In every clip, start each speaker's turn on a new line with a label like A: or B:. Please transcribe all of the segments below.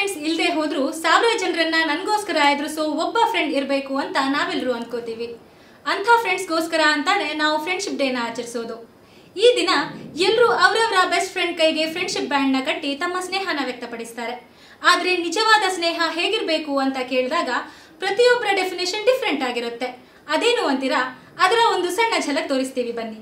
A: Friends ಇಲ್ಲದೆ ಹೋದ್ರೂ ಸಾವಿರ ಜನರನ್ನ ನನಗೋಸ್ಕರ ಎದುರಿಸೋ ಒಬ್ಬ ಫ್ರೆಂಡ್ ಇರಬೇಕು ಅಂತ ನಾವೆಲ್ಲರೂ ಅನ್ಕೋತೀವಿ ಅಂಥ ಫ್ರೆಂಡ್ಸ್ಗೋಸ್ಕರ ಅಂತಾನೆ ನಾವು ಫ್ರೆಂಡ್ಶಿಪ್ ಡೇನ ಆಚರಿಸೋದು ಈ ದಿನ ಎಲ್ಲರೂ ಅವರವರ ಬೆಸ್ಟ್ ಫ್ರೆಂಡ್ ಕೈಗೆ ಫ್ರೆಂಡ್ಶಿಪ್ ಬ್ಯಾಂಡ್ನ ಕಟ್ಟಿ ತಮ್ಮ ಸ್ನೇಹನ ವ್ಯಕ್ತಪಡಿಸ್ತಾರೆ ಆದರೆ ನಿಜವಾದ ಸ್ನೇಹ ಹೇಗಿರಬೇಕು ಅಂತ ಕೇಳಿದಾಗ ಪ್ರತಿಯೊಬ್ಬರ ಡೆಫಿನೇಷನ್ ಡಿಫ್ರೆಂಟ್ ಆಗಿರುತ್ತೆ ಅದೇನು ಅಂತೀರಾ ಅದರ ಒಂದು ಸಣ್ಣ ಝಲಕ್ ತೋರಿಸ್ತೀವಿ ಬನ್ನಿ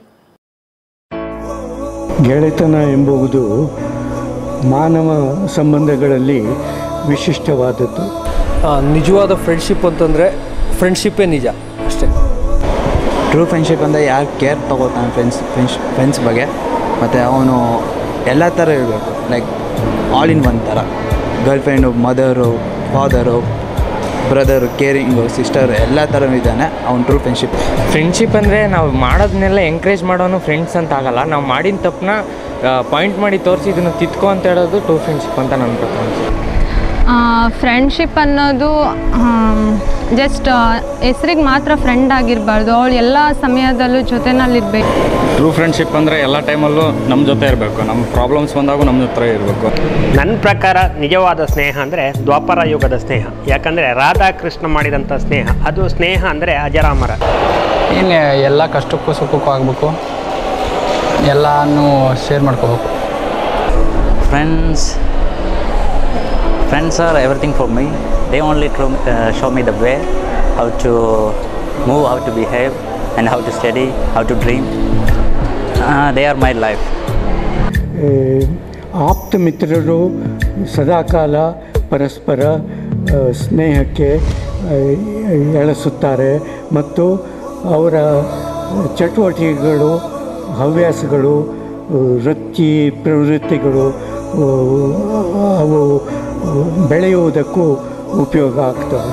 B: ಗೆಳೆತನ ಎಂಬುದು ಮಾನವ ಸಂಬಂಧಗಳಲ್ಲಿ ವಿಶಿಷ್ಟವಾದದ್ದು
C: ಆ, ನಿಜವಾದ ಫ್ರೆಂಡ್ಶಿಪ್ ಅಂತಂದರೆ ಫ್ರೆಂಡ್ಶಿಪ್ಪೇ ನಿಜ ಅಷ್ಟೇ
D: ಟ್ರೂ ಫ್ರೆಂಡ್ಶಿಪ್ ಅಂದರೆ ಯಾರು ಕೇರ್ ತೊಗೋತಾನೆ ಫ್ರೆಂಡ್ಸ್ ಫ್ರೆಂಡ್ಸ್ ಫ್ರೆಂಡ್ಸ್ ಬಗ್ಗೆ ಮತ್ತು ಅವನು ಎಲ್ಲ ಥರ ಇರಬೇಕು ಲೈಕ್ ಆಲ್ ಇನ್ ಒನ್ ಥರ girlfriend mother father brother caring sister ಎಲ್ಲ ಥರ ಇದ್ದಾನೆ ಅವ್ನು ಟ್ರೂ ಫ್ರೆಂಡ್ಶಿಪ್
E: ಫ್ರೆಂಡ್ಶಿಪ್ ಅಂದರೆ ನಾವು ಮಾಡೋದನ್ನೆಲ್ಲ ಎಂಕರೇಜ್ ಮಾಡೋನು ಫ್ರೆಂಡ್ಸ್ ಅಂತ ಆಗಲ್ಲ ನಾವು ಮಾಡಿದ ತಪ್ಪನ್ನ ಪಾಯಿಂಟ್ ಮಾಡಿ ತೋರಿಸಿ ಇದನ್ನು ತಿತ್ಕೊ ಅಂತ ಹೇಳೋದು ಟೂ ಫ್ರೆಂಡ್ಶಿಪ್ ಅಂತ ನನ್ನ ಪ್ರಕಾರ ಅನ್ಸುತ್ತೆ.
F: ಫ್ರೆಂಡ್ಶಿಪ್ ಅನ್ನೋದು ಜಸ್ಟ್ ಹೆಸ್ರಿಗೆ ಮಾತ್ರ ಫ್ರೆಂಡ್ ಆಗಿರಬಾರ್ದು ಅವಳು ಎಲ್ಲ ಸಮಯದಲ್ಲೂ ಜೊತೆನಲ್ಲಿರಬೇಕು
G: ಟ್ರೂ ಫ್ರೆಂಡ್ಶಿಪ್ ಅಂದರೆ ಎಲ್ಲ ಟೈಮಲ್ಲೂ ನಮ್ಮ ಜೊತೆ ಇರಬೇಕು ನಮ್ಮ ಪ್ರಾಬ್ಲಮ್ಸ್ ಬಂದಾಗೂ ನಮ್ಮ ಜೊತೆ ಇರಬೇಕು
H: ನನ್ನ ಪ್ರಕಾರ ನಿಜವಾದ ಸ್ನೇಹ ಅಂದರೆ ದ್ವಾಪರ ಯುಗದ ಸ್ನೇಹ ಯಾಕಂದರೆ ರಾಧಾಕೃಷ್ಣ ಮಾಡಿದಂಥ ಸ್ನೇಹ ಅದು ಸ್ನೇಹ ಅಂದರೆ ಅಜರಾಮರ
I: ಏನು ಎಲ್ಲ ಕಷ್ಟಕ್ಕೂ ಸುಖಕ್ಕೂ ಆಗಬೇಕು ಎಲ್ಲನೂ ಶೇರ್ ಮಾಡ್ಕೋಬೇಕು
J: friends friends are everything for me they only tro- uh, show me the way how to move how to behave and how to study how to dream uh, they are my life
B: ಏ, ಆಪ್ತ ಮಿತ್ರರು ಸದಾಕಾಲ ಪರಸ್ಪರ ಆ, ಸ್ನೇಹಕ್ಕೆ ಆ, ಎಳೆಸುತ್ತಾರೆ ಮತ್ತು ಅವರ ಚಟುವಟಿಕೆಗಳು ಹವ್ಯಾಸಗಳು ಆ, ವೃತ್ತಿ ಪ್ರವೃತ್ತಿಗಳು ಆ, ಅವು ಬೆಳೆಯುವುದಕ್ಕೂ ಉಪಯೋಗ ಆಗ್ತವೆ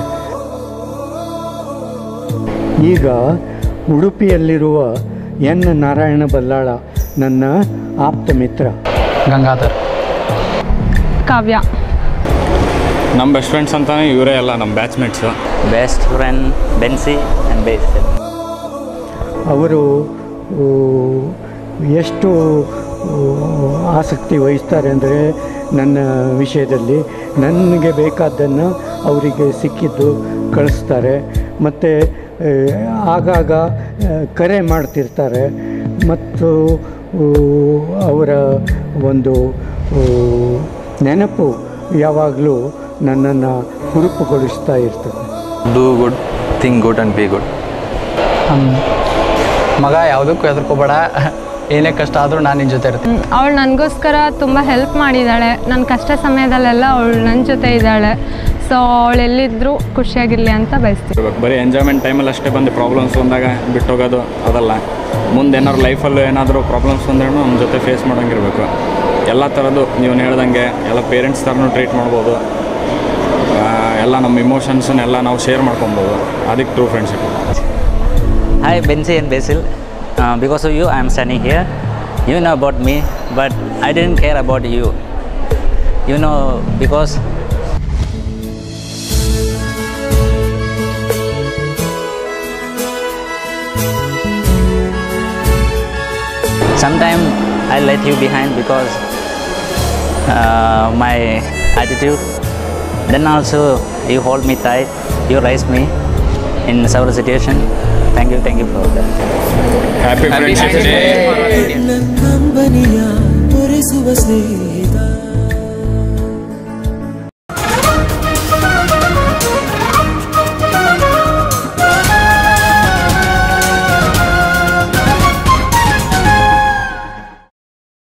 B: ಈಗ ಉಡುಪಿಯಲ್ಲಿರುವ ಎನ್ ನಾರಾಯಣ ಬಲ್ಲಾಳ ನನ್ನ ಆಪ್ತ ಮಿತ್ರ
I: ಗಂಗಾಧರ್
F: ಕಾವ್ಯ
G: ನಮ್ಮ ಬೆಸ್ಟ್ ಫ್ರೆಂಡ್ಸ್ ಅಂತಾನೆ ಇವರೇ ಎಲ್ಲ ನಮ್ಮ ಬ್ಯಾಚ್ಮೇಟ್ಸು
J: best friend bensi and basil
B: ಅವರು ಊ, ಎಷ್ಟು ಊ, ಆಸಕ್ತಿ ವಹಿಸ್ತಾರೆ ಅಂದರೆ ನನ್ನ ವಿಷಯದಲ್ಲಿ ನನಗೆ ಬೇಕಾದ್ದನ್ನು ಅವರಿಗೆ ಸಿಕ್ಕಿದ್ದು ಕಳಿಸ್ತಾರೆ ಮತ್ತು ಆ, ಆಗಾಗ ಆ, ಕರೆ ಮಾಡ್ತಿರ್ತಾರೆ ಮತ್ತು ಊ, ಅವರ ಒಂದು ಊ, ನೆನಪು ಯಾವಾಗಲೂ ನನ್ನನ್ನು ಹುರುಪುಗೊಳಿಸ್ತಾ ಇರ್ತದೆ
E: do good think good and be good
I: ಮಗ ಯಾವುದಕ್ಕೂ ಹೆದರ್ಕೋಬೇಡ ಏನೇ ಕಷ್ಟ ಆದರೂ ನಾನು ನಿನ್ನ ಜೊತೆ ಇರ್ತೀನಿ
F: ಅವಳು ನನಗೋಸ್ಕರ ತುಂಬ ಹೆಲ್ಪ್ ಮಾಡಿದ್ದಾಳೆ ನನ್ನ ಕಷ್ಟ ಸಮಯದಲ್ಲೆಲ್ಲ ಅವಳು ನನ್ನ ಜೊತೆ ಇದ್ದಾಳೆ ಸೊ ಅವಳು ಎಲ್ಲಿದ್ದರೂ ಖುಷಿಯಾಗಿರಲಿ ಅಂತ ಬಯಸ್ತೀನಿ
G: ಇರ್ಬೇಕು ಬರೀ ಎಂಜಾಯ್ಮೆಂಟ್ ಟೈಮಲ್ಲಿ ಅಷ್ಟೇ ಬಂದು ಪ್ರಾಬ್ಲಮ್ಸ್ ಬಂದಾಗ ಬಿಟ್ಟೋಗೋದು ಅದಲ್ಲ ಮುಂದೆ ಏನಾದ್ರು ಲೈಫಲ್ಲೂ ಏನಾದರೂ ಪ್ರಾಬ್ಲಮ್ಸ್ ಬಂದ್ರೂ ನಮ್ಮ ಜೊತೆ ಫೇಸ್ ಮಾಡೋಂಗಿರ್ಬೇಕು ಎಲ್ಲ ಥರದ್ದು ನೀವು ಹೇಳ್ದಂಗೆ ಎಲ್ಲ ಪೇರೆಂಟ್ಸ್ ಥರನೂ ಟ್ರೀಟ್ ಮಾಡ್ಬೋದು ಆ, ಎಲ್ಲ ನಮ್ಮ ಇಮೋಷನ್ಸನ್ನೆಲ್ಲ ನಾವು ಶೇರ್ ಮಾಡ್ಕೊಬೋದು ಅದಕ್ಕೆ true friendship
J: hi bensi and basil uh, because of you i am standing here you know about me but i didn't care about you you know because Sometimes I let you behind because uh, my attitude. Then also you hold me tight, you raise me in several situations. Thank you, thank you for that.
G: Happy friendship day
K: ಕಂಬನಿಯ ತೋರಿಸುವ ಸ್ನೇಹ